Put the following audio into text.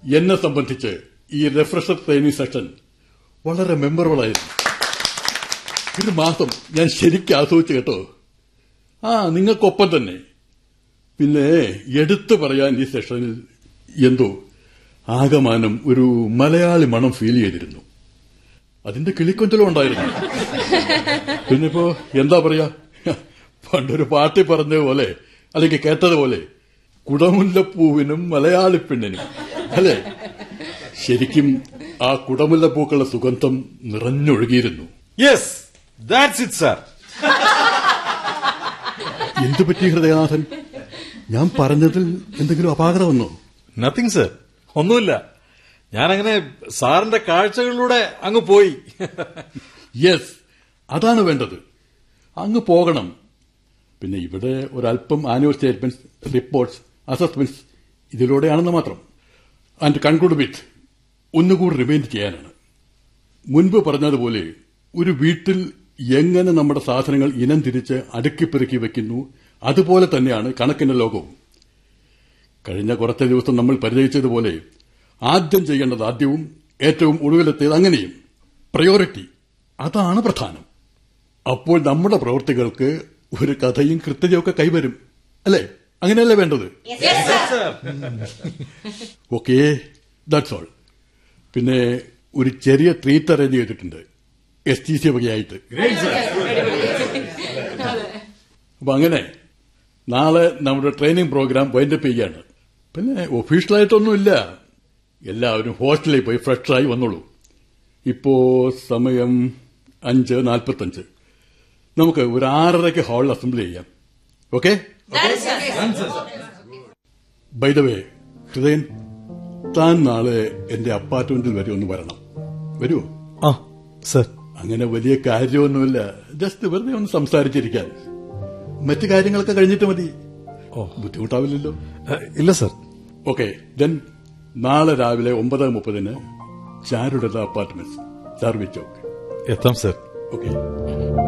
എന്നെ സംബന്ധിച്ച് ഈ റിഫ്രഷർ ട്രെയിനിങ് സെഷൻ വളരെ മെമ്മറബിൾ ആയിരുന്നു ഒരു മാസം ഞാൻ ശരിക്കും ആസ്വദിച്ചു കേട്ടോ ആ നിങ്ങൾക്കൊപ്പം തന്നെ പിന്നെ എടുത്തു പറയാൻ ഈ സെഷനിൽ എന്തോ ആകമാനം ഒരു മലയാളി മണം ഫീൽ ചെയ്തിരുന്നു അതിന്റെ കിളിക്കൊഞ്ചലും ഉണ്ടായിരുന്നു പിന്നെ ഇപ്പോ എന്താ പറയാ പണ്ടൊരു പാട്ടി പറഞ്ഞ പോലെ അല്ലെങ്കിൽ കേട്ടതുപോലെ കുടമുല്ലപ്പൂവിനും മലയാളി പെണ്ണിനും അല്ലേ ശരിക്കും ആ കുടമുല്ലപ്പൂക്കളുടെ സുഗന്ധം നിറഞ്ഞൊഴുകിയിരുന്നു യെസ് ദാറ്റ്സ് ഇറ്റ് സാർ എന്തു പറ്റി ഹൃദയനാഥൻ ഞാൻ പറഞ്ഞതിൽ എന്തെങ്കിലും അപാകത വന്നോ നത്തിങ് സർ ഒന്നുമില്ല ഞാനങ്ങനെ സാറിന്റെ കാഴ്ചകളിലൂടെ അങ്ങ് പോയി യെസ് അതാണ് വേണ്ടത് അങ്ങ് പോകണം പിന്നെ ഇവിടെ ഒരല്പം ആനുവൽ സ്റ്റേറ്റ്മെന്റ്സ് റിപ്പോർട്ട്സ് അസസ്മെന്റ്സ് ഇതിലൂടെയാണെന്ന് മാത്രം ആൻഡ് കൺക്ലൂഡ് വിത്ത് ഒന്നുകൂടി റിമൈൻഡ് ചെയ്യാനാണ് മുൻപ് പറഞ്ഞതുപോലെ ഒരു വീട്ടിൽ എങ്ങനെ നമ്മുടെ സാധനങ്ങൾ ഇനം തിരിച്ച് അടുക്കിപ്പെറുക്കി വെക്കുന്നു അതുപോലെ തന്നെയാണ് കണക്കിന്റെ ലോകവും കഴിഞ്ഞ കുറച്ച് ദിവസം നമ്മൾ പരിചയിച്ചതുപോലെ ആദ്യം ചെയ്യേണ്ടത് ആദ്യവും ഏറ്റവും ഒടുവിലെത്തിയത് അങ്ങനെയും പ്രയോറിറ്റി അതാണ് പ്രധാനം അപ്പോൾ നമ്മുടെ പ്രവൃത്തികൾക്ക് ഒരു കഥയും കൃത്യതയൊക്കെ കൈവരും അല്ലേ അങ്ങനെയല്ലേ വേണ്ടത് ഓക്കെ ദാറ്റ്സ് ഓൾ പിന്നെ ഒരു ചെറിയ ട്രീറ്റ് അറേഞ്ച് ചെയ്തിട്ടുണ്ട് എസ് ടി സി വകയായിട്ട് അപ്പൊ അങ്ങനെ നാളെ നമ്മുടെ ട്രെയിനിങ് പ്രോഗ്രാം വൈൻഡപ്പ് ചെയ്യാണ് പിന്നെ ഒഫീഷ്യലായിട്ടൊന്നുമില്ല എല്ലാവരും ഹോസ്റ്റലിൽ പോയി ഫ്രഷായി വന്നോളൂ ഇപ്പോ സമയം അഞ്ച് നാൽപ്പത്തഞ്ച് നമുക്ക് ഒരു ആറരയ്ക്ക് ഹാളിൽ അസംബ്ലി ചെയ്യാം okay by the way Hridayan താൻ നാളെ എന്റെ അപ്പാർട്ട്മെന്റിൽ വരെ ഒന്ന് വരണം വരുമോ ആ സർ അങ്ങനെ വലിയ കാര്യമൊന്നുമില്ല ജസ്റ്റ് വെറുതെ ഒന്ന് സംസാരിച്ചിരിക്കാൻ മറ്റു കാര്യങ്ങളൊക്കെ കഴിഞ്ഞിട്ട് മതി ഓ ബുദ്ധിമുട്ടാവില്ലല്ലോ ഇല്ല സർ ഓക്കെ ദെൻ നാളെ രാവിലെ ഒമ്പത് മുപ്പതിന് ചാരുടത അപ്പാർട്ട്മെന്റ് സർവീസ് ചോക്ക് എത്താം സർ ഓക്കെ